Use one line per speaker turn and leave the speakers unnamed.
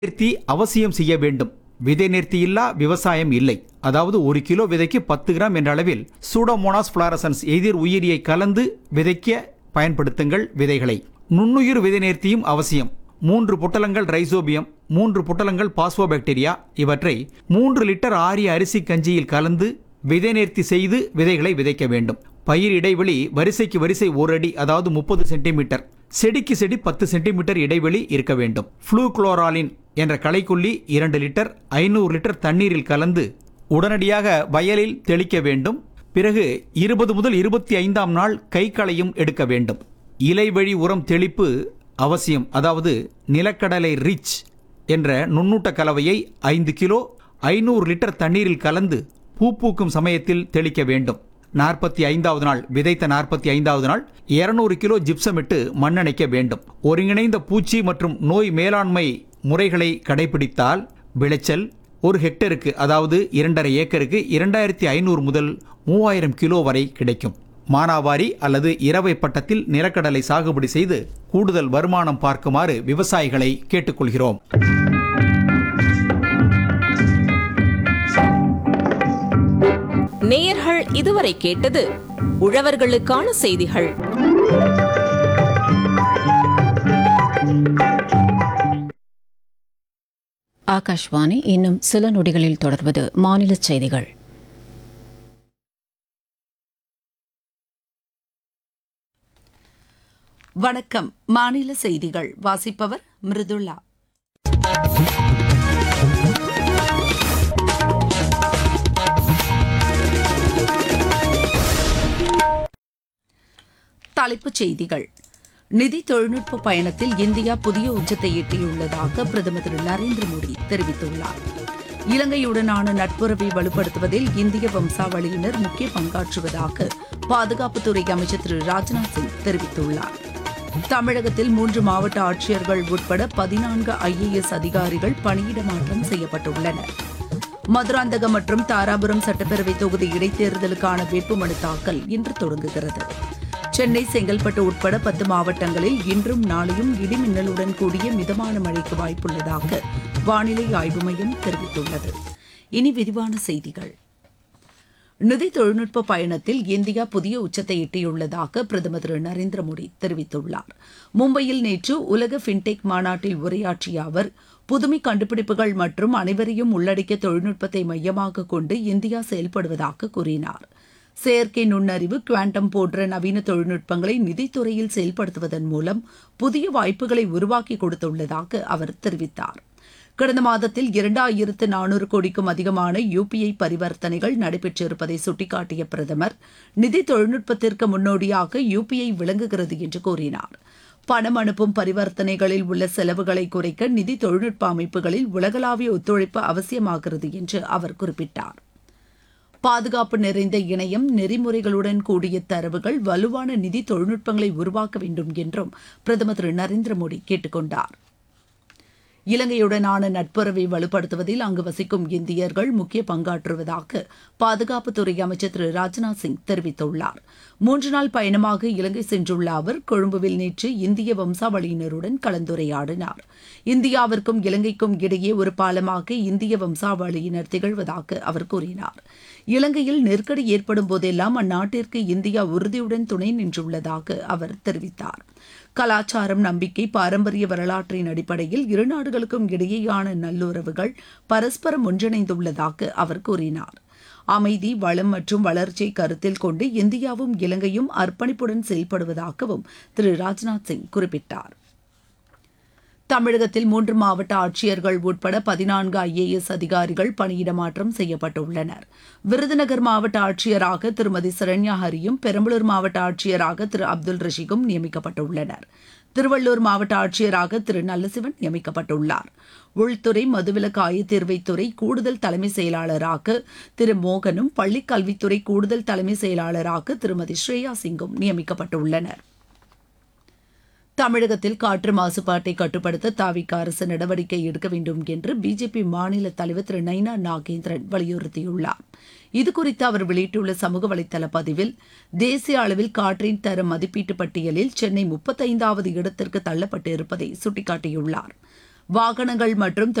நிறுத்தி அவசியம் செய்ய வேண்டும் விதை நிறுத்தி இல்லா விவசாயம் இல்லை அதாவது ஒரு கிலோ விதைக்கு பத்து கிராம் என்ற அளவில் சூடோமோனாஸ் ஃபிளாரசன்ஸ் எதிர் உயிரியை கலந்து விதைக்க பயன்படுத்துங்கள் விதைகளை நுண்ணுயிர் விதை நேர்த்தியும் அவசியம் மூன்று பொட்டலங்கள் ரைசோபியம் மூன்று பொட்டலங்கள் பாஸ்போபாக்டீரியா இவற்றை மூன்று லிட்டர் ஆரிய அரிசி கஞ்சியில் கலந்து விதை நேர்த்தி செய்து விதைகளை விதைக்க வேண்டும் பயிர் இடைவெளி வரிசைக்கு வரிசை ஒரு அடி அதாவது முப்பது சென்டிமீட்டர் செடிக்கு செடி பத்து சென்டிமீட்டர் இடைவெளி இருக்க வேண்டும் ஃப்ளூக்ளோராலின் என்ற களைக்கொல்லி இரண்டு லிட்டர் ஐநூறு லிட்டர் தண்ணீரில் கலந்து உடனடியாக வயலில் தெளிக்க வேண்டும் பிறகு இருபது முதல் இருபத்தி ஐந்தாம் நாள் கை களையும் எடுக்க வேண்டும் இலைவழி உரம் தெளிப்பு அவசியம் அதாவது நிலக்கடலை ரிச் என்ற நுண்ணூட்ட கலவையை ஐந்து கிலோ ஐநூறு லிட்டர் தண்ணீரில் கலந்து பூ பூக்கும் சமயத்தில் தெளிக்க வேண்டும் நாற்பத்தி ஐந்தாவது நாள் விதைத்த நாற்பத்தி ஐந்தாவது நாள் இருநூறு கிலோ ஜிப்சமிட்டு மண்ணணைக்க வேண்டும் ஒருங்கிணைந்த பூச்சி மற்றும் நோய் மேலாண்மை முறைகளை கடைபிடித்தால் விளைச்சல் ஒரு ஹெக்டருக்கு அதாவது இரண்டரை ஏக்கருக்கு இரண்டாயிரத்தி ஐநூறு முதல் மூவாயிரம் கிலோ வரை கிடைக்கும் மானாவாரி அல்லது இரவை பட்டத்தில் நிலக்கடலை சாகுபடி செய்து கூடுதல் வருமானம் பார்க்குமாறு விவசாயிகளை கேட்டுக்கொள்கிறோம்
நேயர்கள் இதுவரை கேட்டது உழவர்களுக்கான செய்திகள்
ஆகாஷ்வாணி இன்னும் சில நொடிகளில் தொடர்வது மாநில செய்திகள்
வணக்கம் மாநில செய்திகள் வாசிப்பவர் மிருதுளா தலைப்புச் செய்திகள் நிதி தொழில்நுட்ப பயணத்தில் இந்தியா புதிய உச்சத்தை எட்டியுள்ளதாக பிரதமர் திரு நரேந்திர மோடி தெரிவித்துள்ளார் இலங்கையுடனான நட்புறவை வலுப்படுத்துவதில் இந்திய வம்சாவளியினர் முக்கிய பங்காற்றுவதாக பாதுகாப்புத்துறை அமைச்சர் திரு ராஜ்நாத் சிங் தெரிவித்துள்ளார் தமிழகத்தில் மூன்று மாவட்ட ஆட்சியர்கள் உட்பட பதினான்கு ஐஏஎஸ் அதிகாரிகள் பணியிட மாற்றம் செய்யப்பட்டுள்ளனர் மதுராந்தகம் மற்றும் தாராபுரம் சட்டப்பேரவை தொகுதி இடைத்தேர்தலுக்கான வேட்புமனு தாக்கல் இன்று தொடங்குகிறது சென்னை செங்கல்பட்டு உட்பட பத்து மாவட்டங்களில் இன்றும் நாளையும் இடிமின்னலுடன் கூடிய மிதமான மழைக்கு வாய்ப்புள்ளதாக வானிலை ஆய்வு மையம் தெரிவித்துள்ளது இனி விரிவான செய்திகள் நிதி தொழில்நுட்ப பயணத்தில் இந்தியா புதிய உச்சத்தை எட்டியுள்ளதாக பிரதமர் திரு நரேந்திர மோடி தெரிவித்துள்ளார் மும்பையில் நேற்று உலக ஃபின்டெக் மாநாட்டில் உரையாற்றிய அவர் புதுமை கண்டுபிடிப்புகள் மற்றும் அனைவரையும் உள்ளடக்கிய தொழில்நுட்பத்தை மையமாக கொண்டு இந்தியா செயல்படுவதாக கூறினார் செயற்கை நுண்ணறிவு குவாண்டம் போன்ற நவீன தொழில்நுட்பங்களை நிதித்துறையில் செயல்படுத்துவதன் மூலம் புதிய வாய்ப்புகளை உருவாக்கி கொடுத்துள்ளதாக அவர் தெரிவித்தார் கடந்த மாதத்தில் இரண்டாயிரத்து நானூறு கோடிக்கும் அதிகமான யுபிஐ பரிவர்த்தனைகள் நடைபெற்றிருப்பதை சுட்டிக்காட்டிய பிரதமர் நிதி தொழில்நுட்பத்திற்கு முன்னோடியாக யுபிஐ விளங்குகிறது என்று கூறினார் பணம் அனுப்பும் பரிவர்த்தனைகளில் உள்ள செலவுகளை குறைக்க நிதி தொழில்நுட்ப அமைப்புகளில் உலகளாவிய ஒத்துழைப்பு அவசியமாகிறது என்று அவர் குறிப்பிட்டார் பாதுகாப்பு நிறைந்த இணையம் நெறிமுறைகளுடன் கூடிய தரவுகள் வலுவான நிதி தொழில்நுட்பங்களை உருவாக்க வேண்டும் என்றும் பிரதமர் திரு நரேந்திர மோடி கேட்டுக் கொண்டார் இலங்கையுடனான நட்புறவை வலுப்படுத்துவதில் அங்கு வசிக்கும் இந்தியர்கள் முக்கிய பங்காற்றுவதாக பாதுகாப்புத்துறை அமைச்சர் திரு ராஜ்நாத் சிங் தெரிவித்துள்ளார் மூன்று நாள் பயணமாக இலங்கை சென்றுள்ள அவர் கொழும்புவில் நேற்று இந்திய வம்சாவளியினருடன் கலந்துரையாடினார் இந்தியாவிற்கும் இலங்கைக்கும் இடையே ஒரு பாலமாக இந்திய வம்சாவளியினர் திகழ்வதாக அவர் கூறினார் இலங்கையில் நெருக்கடி ஏற்படும் போதெல்லாம் அந்நாட்டிற்கு இந்தியா உறுதியுடன் துணை நின்றுள்ளதாக அவர் தெரிவித்தார் கலாச்சாரம் நம்பிக்கை பாரம்பரிய வரலாற்றின் அடிப்படையில் இரு நாடுகளுக்கும் இடையேயான நல்லுறவுகள் பரஸ்பரம் ஒன்றிணைந்துள்ளதாக அவர் கூறினார் அமைதி வளம் மற்றும் வளர்ச்சியை கருத்தில் கொண்டு இந்தியாவும் இலங்கையும் அர்ப்பணிப்புடன் செயல்படுவதாகவும் திரு ராஜ்நாத் சிங் குறிப்பிட்டார் தமிழகத்தில் மூன்று மாவட்ட ஆட்சியர்கள் உட்பட பதினான்கு ஐஏஎஸ் அதிகாரிகள் பணியிட மாற்றம் செய்யப்பட்டுள்ளனர் விருதுநகர் மாவட்ட ஆட்சியராக திருமதி சரண்யா ஹரியும் பெரம்பலூர் மாவட்ட ஆட்சியராக திரு அப்துல் ரஷீகும் நியமிக்கப்பட்டுள்ளனர் திருவள்ளூர் மாவட்ட ஆட்சியராக திரு நல்லசிவன் நியமிக்கப்பட்டுள்ளார் உள்துறை மதுவிலக்கு ஆயத்தீர்வைத்துறை கூடுதல் தலைமை செயலாளராக திரு மோகனும் பள்ளிக் கல்வித்துறை கூடுதல் தலைமை செயலாளராக திருமதி ஸ்ரேயா சிங்கும் நியமிக்கப்பட்டுள்ளனர் தமிழகத்தில் காற்று மாசுபாட்டை கட்டுப்படுத்த தாவிக அரசு நடவடிக்கை எடுக்க வேண்டும் என்று பிஜேபி மாநில தலைவர் திரு நைனா நாகேந்திரன் வலியுறுத்தியுள்ளார் இதுகுறித்து அவர் வெளியிட்டுள்ள சமூக வலைதள பதிவில் தேசிய அளவில் காற்றின் தர மதிப்பீட்டு பட்டியலில் சென்னை முப்பத்தைந்தாவது இடத்திற்கு தள்ளப்பட்டு இருப்பதை சுட்டிக்காட்டியுள்ளார் வாகனங்கள் மற்றும்